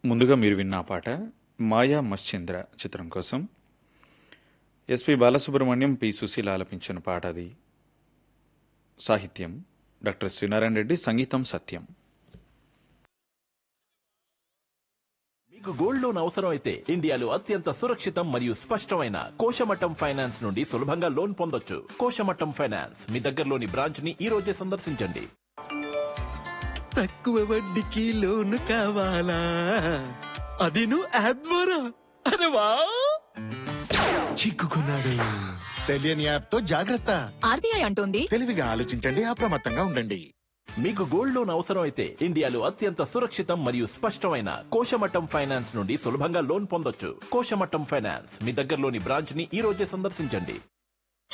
ముందుగా మీరు విన్న ఆ పాట మాయా మశ్చంద్ర చిత్రం కోసం ఎస్పి బాలసుబ్రహ్మణ్యం పి సుశీల ఆలపించిన పాట అది సాహిత్యం డాక్టర్ శ్రీనారాయణ రెడ్డి సంగీతం సత్యం మీకు గోల్డ్ లోన్ అవసరం అయితే ఇండియాలో అత్యంత సురక్షితం మరియు స్పష్టమైన కోశమట్టం ఫైనాన్స్ నుండి సులభంగా లోన్ పొందొచ్చు కోశమట్టం ఫైనాన్స్ మీ దగ్గరలోని బ్రాంచ్ ని ఈ రోజే సందర్శించండి తక్కువ వడ్డీకి లోను కావాలా అది నువ్వు యాప్ ద్వారా అరే వా చిక్కుకున్నాడు తెలియని యాప్ తో జాగ్రత్త ఆర్బీఐ అంటోంది తెలివిగా ఆలోచించండి అప్రమత్తంగా ఉండండి మీకు గోల్డ్ లోన్ అవసరం అయితే ఇండియాలో అత్యంత సురక్షితం మరియు స్పష్టమైన కోశమట్టం ఫైనాన్స్ నుండి సులభంగా లోన్ పొందొచ్చు కోశమట్టం ఫైనాన్స్ మీ దగ్గరలోని బ్రాంచ్ ని ఈ రోజే సందర్శించండి